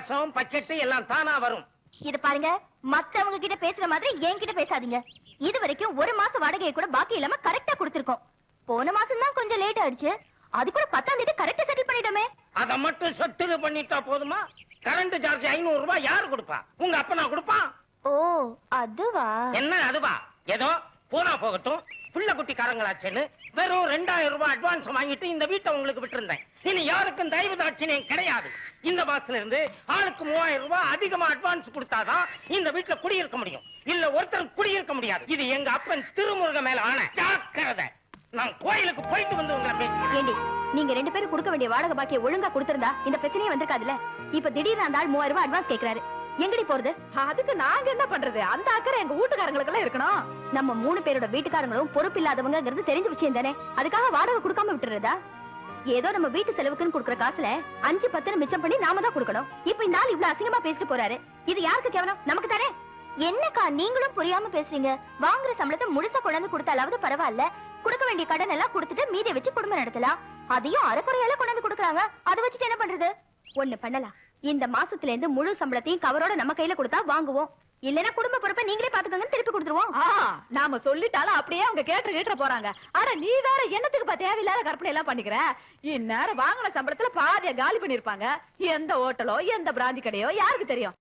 கலசம் பக்கெட்டு எல்லாம் தானா வரும் இது பாருங்க மத்தவங்க கிட்ட பேசுற மாதிரி என்கிட்ட பேசாதீங்க இது வரைக்கும் ஒரு மாசம் வாடகையை கூட பாக்கி இல்லாம கரெக்டா கொடுத்திருக்கோம் போன மாசம் தான் கொஞ்சம் லேட் ஆயிடுச்சு அது கூட பத்தாம் தேதி கரெக்டா செட்டில் பண்ணிட்டோமே அத மட்டும் சொத்துரு பண்ணிட்டா போதுமா கரண்ட் சார்ஜ் ஐநூறு ரூபாய் யாரு கொடுப்பா உங்க அப்பனா கொடுப்பான் ஓ அதுவா என்ன அதுவா ஏதோ போனா போகட்டும் புள்ள குட்டிக்காரங்களாச்சேன்னு வெறும் ரெண்டாயிரம் ரூபாய் அட்வான்ஸ் வாங்கிட்டு இந்த வீட்டை உங்களுக்கு விட்டிருந்தேன் இனி யாருக்கும் தயவு தாட்சியம் கிடையாது இந்த மாசத்துல இருந்து ஆளுக்கு மூவாயிரம் ரூபாய் அதிகமா அட்வான்ஸ் கொடுத்தாதான் இந்த வீட்டுல குடியிருக்க முடியும் இல்ல ஒருத்தர் குடியிருக்க முடியாது இது எங்க அப்பன் திருமுருக மேல ஆன ஜாக்கிரதை நான் கோயிலுக்கு போயிட்டு வந்து உங்களை பேசுகிறேன் ஏண்டி நீங்க ரெண்டு பேரும் கொடுக்க வேண்டிய வாடகை பாக்கிய ஒழுங்கா கொடுத்திருந்தா இந்த பிரச்சனையே வந்திருக்காதுல்ல இப்ப திடீர்னு அந்த ஆள் மூவாயிரம் ரூபாய் அட்வான்ஸ் கேக்குறாரு எங்கடி போறது அதுக்கு நாங்க என்ன பண்றது அந்த அக்கறை எங்க வீட்டுக்காரங்களுக்கு எல்லாம் இருக்கணும் நம்ம மூணு பேரோட வீட்டுக்காரங்களும் பொறுப்பு இல்லாதவங்கிறது தெரிஞ்ச விஷயம் தானே அதுக்காக வாடகை கொடுக்காம விட்டுறதா ஏதோ நம்ம வீட்டு செலவுக்குன்னு கொடுக்குற காசுல அஞ்சு பத்து மிச்சம் பண்ணி நாம தான் கொடுக்கணும் இப்ப இந்த ஆள் இவ்வளவு அசிங்கமா பேசிட்டு போறாரு இது யாருக்கு கேவலம் நமக்கு தானே என்னக்கா நீங்களும் புரியாம பேசுறீங்க வாங்குற சம்பளத்தை முழுசா கொண்டாந்து கொடுத்தாலாவது பரவாயில்ல கொடுக்க வேண்டிய கடன் எல்லாம் கொடுத்துட்டு மீதியை வச்சு குடும்பம் நடத்தலாம் அதையும் அரைக்குறையால கொண்டாந்து கொடுக்குறாங்க அதை வச்சுட்டு என்ன பண்றது ஒண்ணு பண்ணலாம் இந்த மாசத்துல இருந்து முழு சம்பளத்தையும் கவரோட நம்ம கையில கொடுத்தா வாங்குவோம் இல்லனா குடும்ப பொறுப்பை நீங்களே பாத்துக்கோங்கன்னு திருப்பி கொடுத்துருவோம் நாம சொல்லிட்டாலும் அப்படியே அவங்க கேட்டு கேட்டு போறாங்க ஆனா நீ வேற என்னத்துக்கு பா தேவையில்லாத கற்பனை எல்லாம் பண்ணிக்கிற இந்நேரம் வாங்கின சம்பளத்துல பாதிய காலி பண்ணிருப்பாங்க எந்த ஹோட்டலோ எந்த பிராந்தி கடையோ யாருக்கு தெரியும்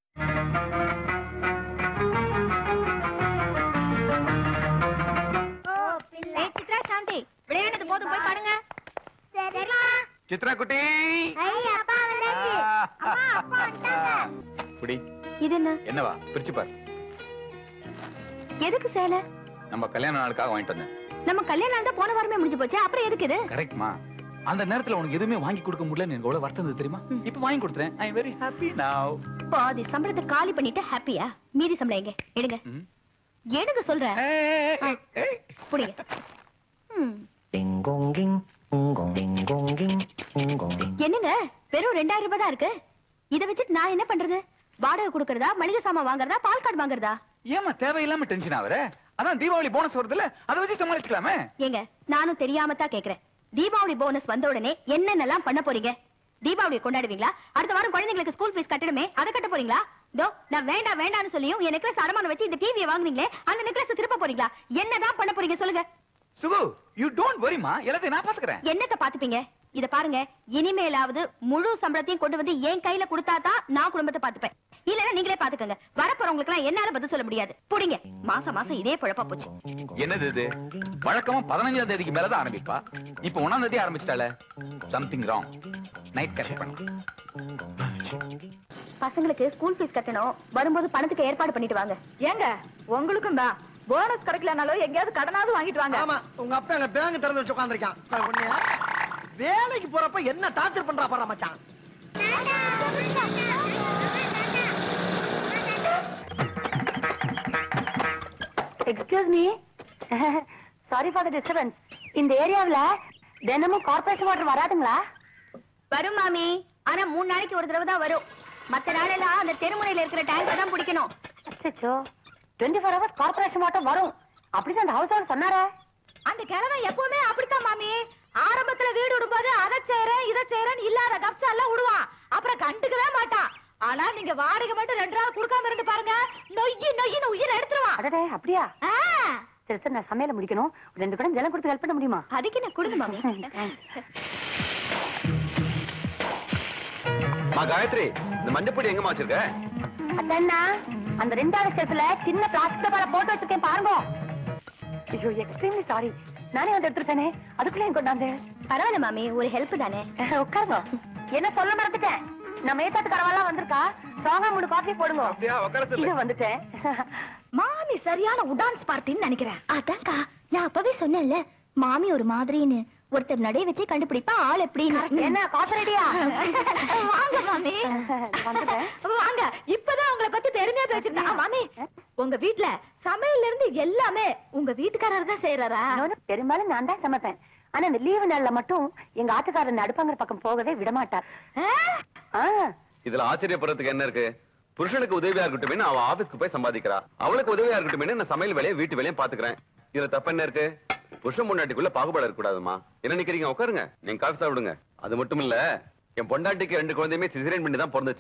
சித்ரா சாந்தி விளையாடுறது போதும் போய் பாருங்க சித்ரா குட்டி குடி இது என்ன என்னவா பிரிச்சு பாரு எதுக்கு சேலை நம்ம கல்யாண நாளுக்காக வாங்கிட்டு வந்தேன் நம்ம கல்யாணம் தான் போன வாரமே முடிஞ்சு போச்சு அப்புறம் எதுக்கு இது கரெக்ட்மா அந்த நேரத்துல உனக்கு எதுவுமே வாங்கி கொடுக்க முடியல எனக்கு எவ்வளவு வருத்தம் இருந்தது தெரியுமா ம். இப்ப வாங்கி கொடுத்துறேன் ஐ வெரி ஹாப்பி நவ் பாதி சம்பளத்தை காலி பண்ணிட்டு ஹாப்பியா மீதி சம்பளம் எங்க எடுங்க எடுங்க சொல்றேன் புடிங்க ம். Ding gong ging, ding gong ding gong ging, ding gong ding. என்னங்க வெறும் ரெண்டாயிரம் ரூபாய் தான் இருக்கு இத வச்சுட்டு நான் என்ன பண்றது வாடகை கொடுக்கறதா மளிகை சாமான் வாங்குறதா பால் கார்டு வாங்குறதா ஏமா தேவையில்லாம டென்ஷன் ஆகுற அதான் தீபாவளி போனஸ் வருதுல அதை வச்சு சமாளிச்சுக்கலாமே ஏங்க நானும் தெரியாம தான் கேக்குறேன் தீபாவளி போனஸ் வந்த உடனே என்னென்னலாம் பண்ண போறீங்க தீபாவளி கொண்டாடுவீங்களா அடுத்த வாரம் குழந்தைங்களுக்கு ஸ்கூல் ஃபீஸ் கட்டணுமே அதை கட்ட போறீங்களா தோ நான் வேண்டாம் வேண்டாம்னு சொல்லியும் என் நெக்லஸ் அடமானம் வச்சு இந்த டிவியை வாங்குனீங்களே அந்த நெக்லஸ் திருப்ப போறீங்களா என்னதான் பண்ண போறீங்க சொல்லுங்க சுகு யூ டோன்ட் வரிமா எல்லாத்தையும் நான் பாத்துக்கிறேன் என்னத்த பாத்துப்பீங்க இத பாருங்க இனிமேலாவது முழு சம்பளத்தையும் கொண்டு வந்து என் கையில கொடுத்தாதான் நான் குடும்பத்தை பாத்துப்பேன் இல்லன்னா நீங்களே பாத்துக்கங்க வரப்போறவங்களுக்கு எல்லாம் என்னால பதில் சொல்ல முடியாது புடிங்க மாசம் மாசம் இதே பொழப்பா போச்சு என்னது இது வழக்கமா பதினஞ்சாம் தேதிக்கு மேலதான் ஆரம்பிப்பா இப்ப ஒன்னாம் தேதி ஆரம்பிச்சிட்டால சம்திங் ராங் நைட் கரெக்ட் பண்ண பசங்களுக்கு ஸ்கூல் ஃபீஸ் கட்டணும் வரும்போது பணத்துக்கு ஏற்பாடு பண்ணிட்டு வாங்க ஏங்க உங்களுக்கும் தான் போனஸ் கிடைக்கலனாலும் எங்கேயாவது கடனாவது வாங்கிட்டு வாங்க ஆமா உங்க அப்பா அங்க பேங்க் திறந்து வச்சு உட்காந்துருக்கான் வேலைக்கு போறப்ப என்ன டார்ச்சர் பண்றா பாரு மச்சான் excuse me sorry for the disturbance இந்த ஏரியாவுல தினமும் கார்பரேஷன் வாட்டர் வராதுங்களா வரும் மாமி ஆனா மூணு நாளைக்கு ஒரு தடவை தான் வரும் மத்த நாளெல்லாம் அந்த தெருமுனையில இருக்கிற டேங்க தான் பிடிக்கணும் அச்சோ twenty four hours corporation water வரும் அப்படின்னு அந்த ஹவுஸ் ஓனர் சொன்னாரே அந்த கிழமை எப்பவுமே அப்படித்தான் மாமி ஆரம்பத்துல வீடு விடும்போது அதை செய்யறேன் இதை செய்யறேன் இல்லாத கப்சா எல்லாம் விடுவான் அப்புறம் கண்டுக்கவே மாட்டான் ஆனா நீங்க வாடகை மட்டும் ரெண்டு நாள் கொடுக்காம இருந்து பாருங்க நொய்யி நொய்யின்னு உயிரை எடுத்துருவான் அடடே அப்படியா ஆ, சரி சரி நான் சமையல முடிக்கணும் ஒரு ரெண்டு குடம் ஜலம் கொடுத்து ஹெல்ப் பண்ண முடியுமா அதுக்கு நான் கொடுங்க மாமி மா காயத்ரி இந்த மஞ்சப்பொடி எங்கம்மா வச்சிருக்க அத்தண்ணா அந்த ரெண்டாவது ஷெல்ஃப்ல சின்ன பிளாஸ்டிக் டப்பால போட்டு வச்சிருக்கேன் பாருங்க ஐயோ எக்ஸ்ட்ரீம்லி சாரி நானே வந்து எடுத்துருக்கேனே அதுக்குள்ளே என் கொண்டாந்து பரவாயில்ல மாமி ஒரு ஹெல்ப் தானே உட்காருங்க என்ன சொல்ல மறந்துட்டேன் நம்ம ஏத்தாத்து கடவெல்லாம் வந்திருக்கா ஸ்ட்ராங்கா மூணு காஃபி போடுங்க அப்படியா உட்கார சொல்லு. இது வந்துட்டேன் மாமி சரியான உடான்ஸ் பார்ட்டின்னு நினைக்கிறேன் அதான்க்கா நான் அப்பவே சொன்னேன்ல மாமி ஒரு மாதிரின்னு ஒருத்தர் நடை வச்சு கண்டுபிடிப்பா ஆள் எப்படின்னு என்ன காஃபி ரெடியா வாங்க மாமி வந்துட்டேன். வாங்க இப்பதான் உங்களை பத்தி பெருமையா பேசிருக்கேன் ஆ, மாமி உங்க வீட்ல சமையல்ல இருந்து எல்லாமே உங்க வீட்டுக்காரர் தான் செய்யறாரா நானும் பெரும்பாலும் நான் தான் சமைப்பேன் ஆனா இந்த லீவு நாள்ல மட்டும் எங்க ஆத்துக்காரர் இந்த அடுப்பாங்கிற பக்கம் போகவே விட மாட்டார் ஆ, இதுல ஆச்சரியப்படுறதுக்கு என்ன இருக்கு புருஷனுக்கு உதவியா இருக்கட்டும் அவ ஆபீஸ்க்கு போய் சம்பாதிக்கிறா அவளுக்கு உதவியா இருக்கட்டும் நான் சமையல் வேலையை வீட்டு வேலையும் பாத்துக்கிறேன் இதுல தப்பு என்ன இருக்கு புருஷன் பொண்டாட்டிக்குள்ள பாகுபாடு இருக்கக்கூடாதுமா என்ன நிக்கிறீங்க உட்காருங்க நீங்க காஃபி சாப்பிடுங்க அது மட்டும் இல்ல என் பொண்டாட்டிக்கு ரெண்டு குழந்தையுமே சிசரியன் பண்ணி தான் பிறந்துச்சு